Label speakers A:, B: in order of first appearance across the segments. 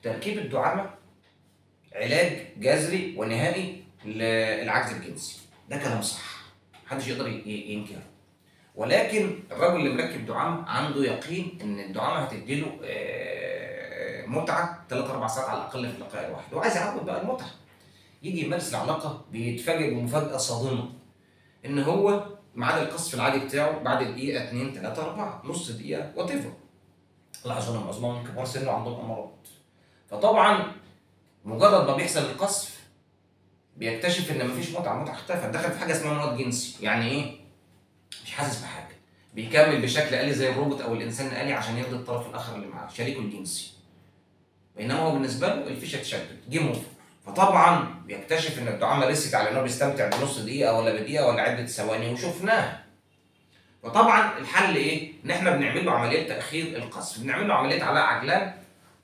A: تركيب الدعامه علاج جذري ونهائي للعجز الجنسي ده كلام صح محدش يقدر ي- ينكره ولكن الراجل اللي مركب دعامه عنده يقين ان الدعامه هتديله آه، متعه 3 4 ساعات على الاقل في اللقاء الواحد وعايز يعود بقى المتعه يجي يمارس العلاقه بيتفاجئ بمفاجاه صادمه ان هو ميعاد القصف العادي بتاعه بعد دقيقه 2 3 4 نص دقيقه وات ايفر العشرة معظمهم من كبار سن وعندهم امراض فطبعا مجرد ما بيحصل القصف بيكتشف ان مفيش متعه متعه اختفت دخل في حاجه اسمها مرض جنسي يعني ايه مش حاسس بحاجه بيكمل بشكل آلي زي الروبوت او الانسان الآلي عشان يرضي الطرف الاخر اللي معاه شريكه الجنسي بينما هو بالنسبه له الفيشه اتشدت جيم اوفر فطبعا بيكتشف ان الدعامه رست على انه بيستمتع بنص دقيقه ولا بدقيقه ولا عده ثواني وشفناها فطبعا الحل ايه؟ ان احنا بنعمل له عمليه تاخير القصف، بنعمل له عمليه علاء عجلان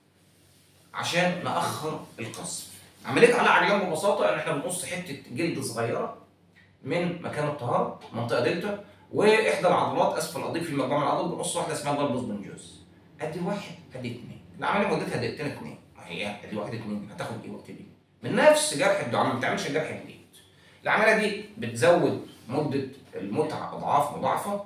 A: عشان ناخر القصف. عمليه علاء عجلان ببساطه ان احنا بنقص حته جلد صغيره من مكان الطهاره منطقه دلتا واحدى العضلات اسفل القضيب في المجموعه من العضلات بنقص واحده اسمها البلبس بنجوز. ادي واحد ادي اثنين. العمليه مدتها دقيقتين اثنين. هي ادي واحد اثنين هتاخد ايه وقت دي؟ من نفس جرح الدعامه ما بتعملش جرح جديد. العمليه دي بتزود مده المتعه اضعاف مضاعفه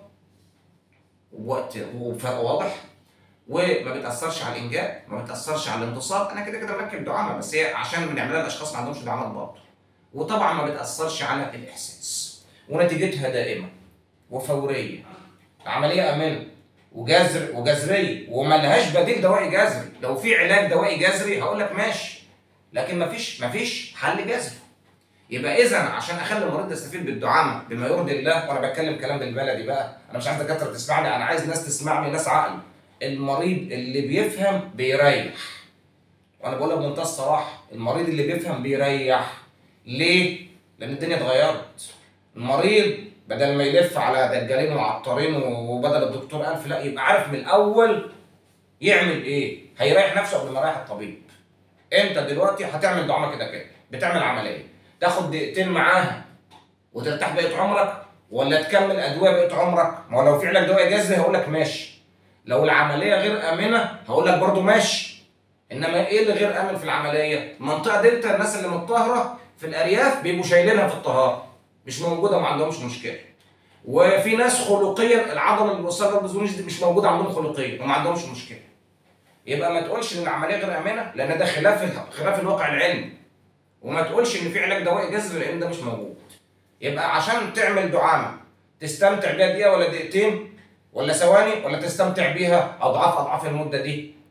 A: ووقت وفرق واضح وما بتاثرش على الانجاب ما بتاثرش على الانتصاب انا كده كده مركب دعامه بس هي عشان بنعملها لاشخاص ما عندهمش دعامات برضه وطبعا ما بتاثرش على الاحساس ونتيجتها دائمه وفوريه عمليه امنه وجذر وجذريه وما لهاش بديل دوائي جذري لو في علاج دوائي جذري هقول لك ماشي لكن مفيش مفيش حل جذري يبقى اذا عشان اخلي المريض يستفيد بالدعامه بما يرضي الله وانا بتكلم كلام بالبلدي بقى انا مش عايز دكاتره تسمعني انا عايز ناس تسمعني ناس عقل المريض اللي بيفهم بيريح وانا بقولها بمنتهى الصراحه المريض اللي بيفهم بيريح ليه؟ لان الدنيا اتغيرت المريض بدل ما يلف على دجالين وعطارين وبدل الدكتور ألف لا يبقى عارف من الاول يعمل ايه هيريح نفسه قبل ما يريح الطبيب انت دلوقتي هتعمل دعامه كده كده بتعمل عمليه تاخد دقيقتين معاها وترتاح بقيه عمرك ولا تكمل ادويه بقيه عمرك ما هو لو في علاج دواء جذري هقول لك ماشي لو العمليه غير امنه هقول لك برضو ماشي انما ايه اللي غير امن في العمليه منطقه دلتا الناس اللي متطهره في الارياف بيبقوا شايلينها في الطهاره مش موجوده وما عندهمش مشكله وفي ناس خلقيا العضله اللي بيوصلها البزونيش دي مش موجوده عندهم خلقيا وما عندهمش مشكله يبقى ما تقولش ان العمليه غير امنه لان ده خلاف خلاف الواقع العلمي وما تقولش ان في علاج دوائي جذري لان ده مش موجود يبقى عشان تعمل دعامه تستمتع بيها دقيقه ولا دقيقتين ولا ثواني ولا تستمتع بيها اضعاف اضعاف المده دي